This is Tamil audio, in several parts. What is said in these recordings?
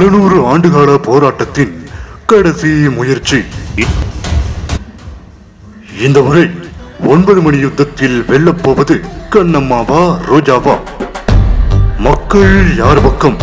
பல நூறு ஆண்டுகால போராட்டத்தின் கடைசி முயற்சி இந்த முறை ஒன்பது மணி யுத்தத்தில் வெல்லப் போவது கண்ணம்மாவா ரோஜாவா மக்கள் யார் பக்கம்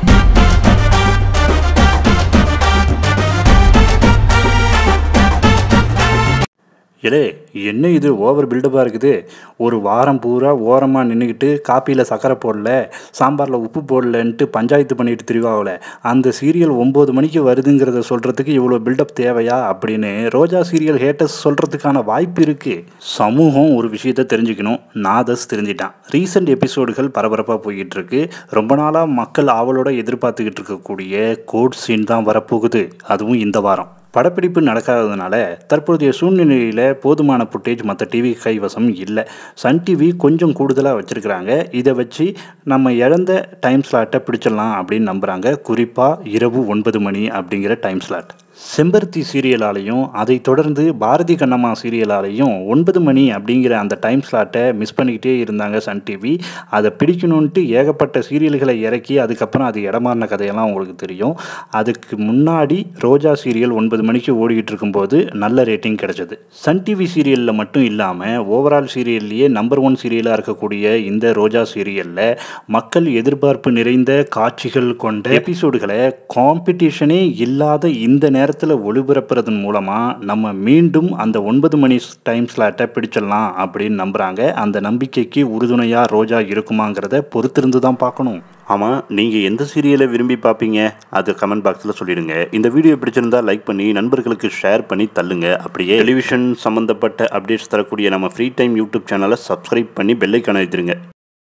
இலே என்ன இது ஓவர் பில்டப்பாக இருக்குது ஒரு வாரம் பூரா ஓரமாக நின்றுக்கிட்டு காப்பியில் சக்கரை போடல சாம்பாரில் உப்பு போடலன்ட்டு பஞ்சாயத்து பண்ணிட்டு திரிவாவில் அந்த சீரியல் ஒம்பது மணிக்கு வருதுங்கிறத சொல்கிறதுக்கு இவ்வளோ பில்டப் தேவையா அப்படின்னு ரோஜா சீரியல் ஹேட்டர்ஸ் சொல்கிறதுக்கான வாய்ப்பு இருக்குது சமூகம் ஒரு விஷயத்தை தெரிஞ்சுக்கணும் நாதஸ் தெரிஞ்சிட்டான் ரீசெண்ட் எபிசோடுகள் பரபரப்பாக போய்கிட்டு இருக்கு ரொம்ப நாளாக மக்கள் ஆவலோட எதிர்பார்த்துக்கிட்டு இருக்கக்கூடிய கோட் சீன் தான் வரப்போகுது அதுவும் இந்த வாரம் படப்பிடிப்பு நடக்காததுனால தற்போதைய சூழ்நிலையில் போதுமான ஃபுட்டேஜ் மற்ற டிவி கைவசம் இல்லை சன் டிவி கொஞ்சம் கூடுதலாக வச்சுருக்கிறாங்க இதை வச்சு நம்ம இழந்த டைம் ஸ்லாட்டை பிடிச்சிடலாம் அப்படின்னு நம்புகிறாங்க குறிப்பாக இரவு ஒன்பது மணி அப்படிங்கிற டைம் ஸ்லாட் செம்பருத்தி சீரியலாலையும் அதை தொடர்ந்து பாரதி கண்ணம்மா சீரியலாலையும் ஒன்பது மணி அப்படிங்கிற அந்த டைம் ஸ்லாட்டை மிஸ் பண்ணிக்கிட்டே இருந்தாங்க சன் டிவி அதை பிடிக்கணுன்ட்டு ஏகப்பட்ட சீரியல்களை இறக்கி அதுக்கப்புறம் அது இடமாறின கதையெல்லாம் உங்களுக்கு தெரியும் அதுக்கு முன்னாடி ரோஜா சீரியல் ஒன்பது மணிக்கு ஓடிக்கிட்டு இருக்கும்போது நல்ல ரேட்டிங் கிடைச்சது சன் டிவி சீரியலில் மட்டும் இல்லாமல் ஓவரால் சீரியல்லையே நம்பர் ஒன் சீரியலாக இருக்கக்கூடிய இந்த ரோஜா சீரியலில் மக்கள் எதிர்பார்ப்பு நிறைந்த காட்சிகள் கொண்ட எபிசோடுகளை காம்படிஷனே இல்லாத இந்த நேரத்தில் ஒளிபரப்புறதன் மூலமாக நம்ம மீண்டும் அந்த ஒன்பது மணி டைம் ஸ்லாட்டை பிடிச்சிடலாம் அப்படின்னு நம்புகிறாங்க அந்த நம்பிக்கைக்கு உறுதுணையாக ரோஜா இருக்குமாங்கிறத பொறுத்திருந்து தான் பார்க்கணும் ஆமாம் நீங்கள் எந்த சீரியலை விரும்பி பார்ப்பீங்க அது கமெண்ட் பாக்ஸில் சொல்லிடுங்க இந்த வீடியோ பிடிச்சிருந்தா லைக் பண்ணி நண்பர்களுக்கு ஷேர் பண்ணி தள்ளுங்க அப்படியே டெலிவிஷன் சம்மந்தப்பட்ட அப்டேட்ஸ் தரக்கூடிய நம்ம ஃப்ரீ டைம் யூடியூப் சேனலை சப்ஸ்கிரைப் பண்ணி பெல்லைக்கான வைத்திருங்க